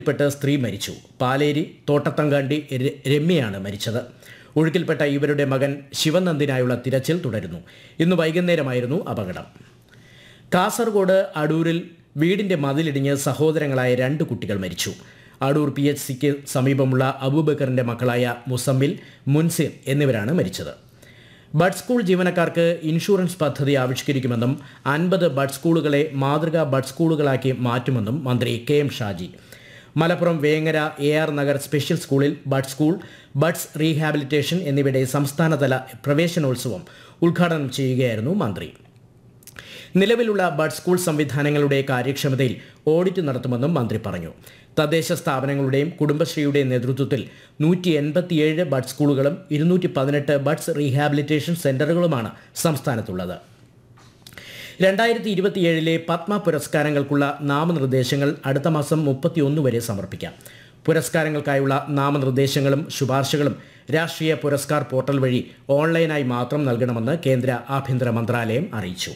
പെട്ട് സ്ത്രീ മരിച്ചു പാലേരി തോട്ടത്തങ്കാണ്ടി ര- രമ്യയാണ് മരിച്ചത് ഒഴുക്കിൽപ്പെട്ട ഇവരുടെ മകൻ ശിവനന്ദിനായുള്ള തിരച്ചിൽ തുടരുന്നു ഇന്ന് വൈകുന്നേരമായിരുന്നു അപകടം കാസർഗോഡ് അടൂരിൽ വീടിന്റെ മതിലിടിഞ്ഞ് സഹോദരങ്ങളായ രണ്ട് കുട്ടികൾ മരിച്ചു അടൂർ പി എച്ച് സിക്ക് സമീപമുള്ള അബൂബക്കറിന്റെ മക്കളായ മുസമ്മിൽ മുൻസിർ എന്നിവരാണ് മരിച്ചത് ബഡ് സ്കൂൾ ജീവനക്കാർക്ക് ഇൻഷുറൻസ് പദ്ധതി ആവിഷ്കരിക്കുമെന്നും അൻപത് ബഡ് സ്കൂളുകളെ മാതൃകാ ബഡ് സ്കൂളുകളാക്കി മാറ്റുമെന്നും മന്ത്രി K M Shaji Malappuram Vengara A R Nagar special സ്കൂളിൽ ബഡ് സ്കൂൾ ബഡ്സ് റീഹാബിലിറ്റേഷൻ എന്നിവയുടെ സംസ്ഥാനതല പ്രവേശനോത്സവം ഉദ്ഘാടനം ചെയ്യുകയായിരുന്നു മന്ത്രി നിലവിലുള്ള ബഡ് സ്കൂൾ സംവിധാനങ്ങളുടെ കാര്യക്ഷമതയിൽ ഓഡിറ്റ് നടത്തുമെന്നും മന്ത്രി പറഞ്ഞു തദ്ദേശ സ്ഥാപനങ്ങളുടെയും കുടുംബശ്രീയുടെയും നേതൃത്വത്തിൽ നൂറ്റി എൺപത്തിയേഴ് ബഡ് സ്കൂളുകളും ഇരുന്നൂറ്റി പതിനെട്ട് ബഡ്സ് റീഹാബിലിറ്റേഷൻ സെന്ററുകളുമാണ് സംസ്ഥാനത്തുള്ളത് രണ്ടായിരത്തി ഇരുപത്തിയേഴിലെ പത്മ പുരസ്കാരങ്ങൾക്കുള്ള നാമനിർദ്ദേശങ്ങൾ അടുത്ത മാസം മുപ്പത്തിയൊന്ന് വരെ സമർപ്പിക്കാം പുരസ്കാരങ്ങൾക്കായുള്ള നാമനിർദ്ദേശങ്ങളും ശുപാർശകളും രാഷ്ട്രീയ പുരസ്കാർ പോർട്ടൽ വഴി ഓൺലൈനായി മാത്രം നൽകണമെന്ന് കേന്ദ്ര ആഭ്യന്തര മന്ത്രാലയം അറിയിച്ചു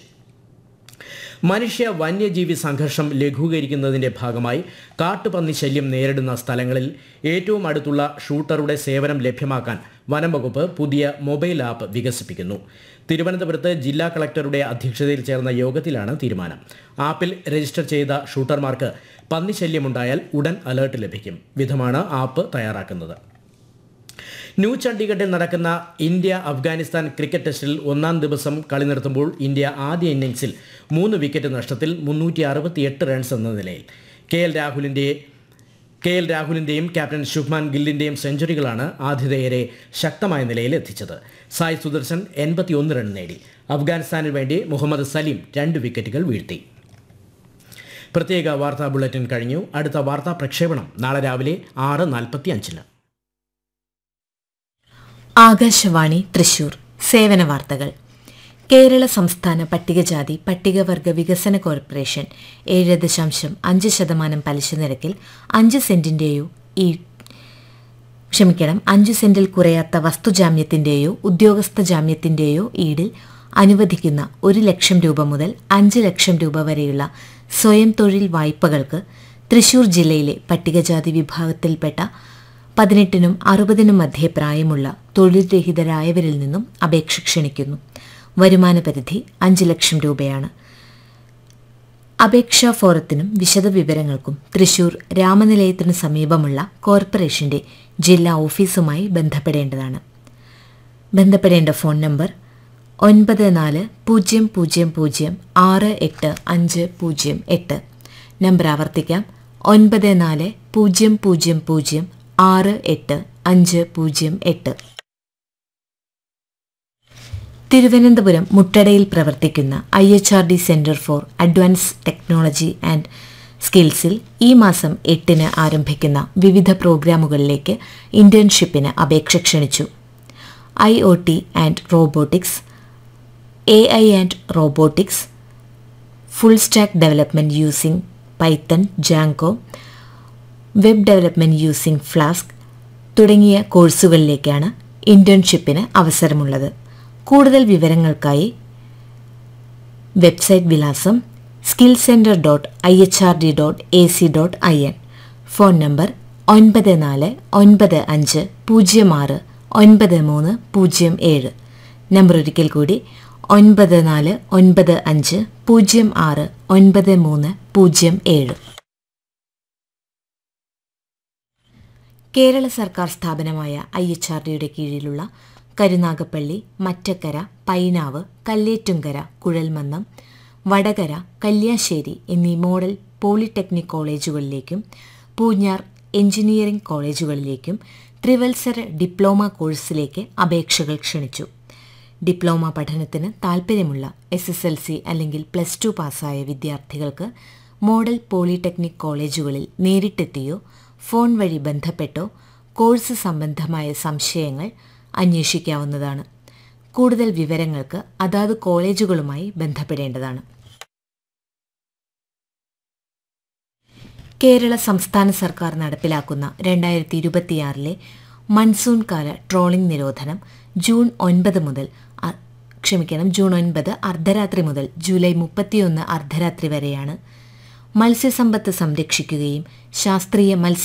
മനുഷ്യ വന്യജീവി സംഘർഷം ലഘൂകരിക്കുന്നതിന്റെ ഭാഗമായി കാട്ടുപന്നി ശല്യം നേരിടുന്ന സ്ഥലങ്ങളിൽ ഏറ്റവും അടുത്തുള്ള ഷൂട്ടറുടെ സേവനം ലഭ്യമാക്കാൻ വനം വകുപ്പ് പുതിയ മൊബൈൽ ആപ്പ് വികസിപ്പിക്കുന്നു തിരുവനന്തപുരത്ത് ജില്ലാ കളക്ടറുടെ അധ്യക്ഷതയിൽ ചേർന്ന യോഗത്തിലാണ് തീരുമാനം ആപ്പിൽ രജിസ്റ്റർ ചെയ്ത ഷൂട്ടർമാർക്ക് പന്നിശല്യമുണ്ടായാൽ ഉടൻ അലേർട്ട് ലഭിക്കും വിധമാണ് ആപ്പ് തയ്യാറാക്കുന്നത് ന്യൂ ചണ്ഡീഗഡിൽ നടക്കുന്ന ഇന്ത്യ അഫ്ഗാനിസ്ഥാൻ ക്രിക്കറ്റ് ടെസ്റ്റിൽ ഒന്നാം ദിവസം കളി നിർത്തുമ്പോൾ ഇന്ത്യ ആദ്യ ഇന്നിംഗ്സിൽ മൂന്ന് വിക്കറ്റ് നഷ്ടത്തിൽ മുന്നൂറ്റി അറുപത്തിയെട്ട് റൺസ് എന്ന നിലയിൽ കെ എൽ രാഹുലിൻ്റെ കെ എൽ രാഹുലിൻ്റെയും ക്യാപ്റ്റൻ ശുഭ്മാൻ ഗില്ലിൻ്റെയും സെഞ്ചുറികളാണ് ആതിഥേയരെ ശക്തമായ നിലയിൽ എത്തിച്ചത് സായ് സുദർശൻ എൺപത്തിയൊന്ന് റൺ നേടി അഫ്ഗാനിസ്ഥാനിന് വേണ്ടി മുഹമ്മദ് സലീം രണ്ട് വിക്കറ്റുകൾ വീഴ്ത്തി പ്രത്യേക വാർത്താ ബുള്ളറ്റിൻ കഴിഞ്ഞു അടുത്ത വാർത്താ പ്രക്ഷേപണം നാളെ രാവിലെ ആറ് നാൽപ്പത്തി അഞ്ചിന് ആകാശവാണി തൃശൂർ സേവന വാർത്തകൾ കേരള സംസ്ഥാന പട്ടികജാതി പട്ടികവർഗ വികസന കോർപ്പറേഷൻ ഏഴ് ദശാംശം അഞ്ച് ശതമാനം പലിശ നിരക്കിൽ അഞ്ച് സെന്റിന്റെയോ ഈ ക്ഷമിക്കണം അഞ്ചു സെന്റിൽ കുറയാത്ത വസ്തുജാമ്യത്തിന്റെയോ ഉദ്യോഗസ്ഥ ജാമ്യത്തിന്റെയോ ഈടിൽ അനുവദിക്കുന്ന ഒരു ലക്ഷം രൂപ മുതൽ അഞ്ച് ലക്ഷം രൂപ വരെയുള്ള സ്വയം തൊഴിൽ വായ്പകൾക്ക് തൃശൂർ ജില്ലയിലെ പട്ടികജാതി വിഭാഗത്തിൽപ്പെട്ട പതിനെട്ടിനും അറുപതിനും മധ്യേ പ്രായമുള്ള തൊഴിൽ രഹിതരായവരിൽ നിന്നും അപേക്ഷ ക്ഷണിക്കുന്നു വരുമാന പരിധി അഞ്ച് ലക്ഷം രൂപയാണ് അപേക്ഷാ ഫോറത്തിനും വിശദവിവരങ്ങൾക്കും തൃശൂർ രാമനിലയത്തിനു സമീപമുള്ള കോർപ്പറേഷന്റെ ജില്ലാ ഓഫീസുമായി ബന്ധപ്പെടേണ്ടതാണ് ബന്ധപ്പെടേണ്ട ഫോൺ നമ്പർ ഒൻപത് നാല് പൂജ്യം പൂജ്യം പൂജ്യം ആറ് എട്ട് അഞ്ച് പൂജ്യം എട്ട് നമ്പർ ആവർത്തിക്കാം ഒൻപത് നാല് പൂജ്യം പൂജ്യം പൂജ്യം ആറ് എട്ട് അഞ്ച് പൂജ്യം എട്ട് തിരുവനന്തപുരം മുട്ടടയിൽ പ്രവർത്തിക്കുന്ന I H R D centre for advance technology and സ്കിൽസിൽ ഈ മാസം എട്ടിന് ആരംഭിക്കുന്ന വിവിധ പ്രോഗ്രാമുകളിലേക്ക് ഇന്റേൺഷിപ്പിന് അപേക്ഷ ക്ഷണിച്ചു I O T and robotics A I and robotics full stack development using python django web development using flask തുടങ്ങിയ കോഴ്സുകളിലേക്കാണ് ഇന്റേൺഷിപ്പിന് അവസരമുള്ളത് കൂടുതൽ വിവരങ്ങൾക്കായി വെബ്സൈറ്റ് വിലാസം skill centre dot I H R D dot A C dot I N phone number ഒൻപത് നാല് ഒൻപത് അഞ്ച് പൂജ്യം ആറ് ഒൻപത് മൂന്ന് പൂജ്യം ഏഴ് നമ്പർ ഒരിക്കൽ കൂടി ഒൻപത് നാല് ഒൻപത് അഞ്ച് പൂജ്യം ആറ് ഒൻപത് മൂന്ന് പൂജ്യം ഏഴ് കേരള സർക്കാർ സ്ഥാപനമായ ഐ എച്ച് ആർ ഡിയുടെ കീഴിലുള്ള കരുനാഗപ്പള്ളി മറ്റക്കര പൈനാവ് കല്ലേറ്റുങ്കര കുഴൽമന്നം വടകര കല്യാശ്ശേരി എന്നീ മോഡൽ പോളിടെക്നിക് കോളേജുകളിലേക്കും പൂഞ്ഞാർ എഞ്ചിനീയറിംഗ് കോളേജുകളിലേക്കും ത്രിവത്സര ഡിപ്ലോമ കോഴ്സിലേക്ക് അപേക്ഷകൾ ക്ഷണിച്ചു ഡിപ്ലോമ പഠനത്തിന് താൽപ്പര്യമുള്ള എസ് എസ് എൽ സി അല്ലെങ്കിൽ പ്ലസ് ടു പാസ്സായ വിദ്യാർത്ഥികൾക്ക് മോഡൽ പോളിടെക്നിക് കോളേജുകളിൽ നേരിട്ടെത്തിയോ ഫോൺ വഴി ബന്ധപ്പെട്ടോ കോഴ്സ് സംബന്ധമായ സംശയങ്ങൾ അന്വേഷിക്കാവുന്നതാണ് കൂടുതൽ വിവരങ്ങൾക്ക് അതാത് കോളേജുകളുമായി ബന്ധപ്പെടേണ്ടതാണ് കേരള സംസ്ഥാന സർക്കാർ നടപ്പിലാക്കുന്ന രണ്ടായിരത്തി ഇരുപത്തിയാറിലെ മൺസൂൺ കാല ട്രോളിംഗ് നിരോധനം ജൂൺ ഒൻപത് മുതൽ അ- ക്ഷമിക്കണം ജൂൺ ഒൻപത് അർദ്ധരാത്രി മുതൽ ജൂലൈ മുപ്പത്തിയൊന്ന് അർദ്ധരാത്രി വരെയാണ് മത്സ്യസമ്പത്ത് സംരക്ഷിക്കുകയും ശാസ്ത്രീയ മത്സ്യ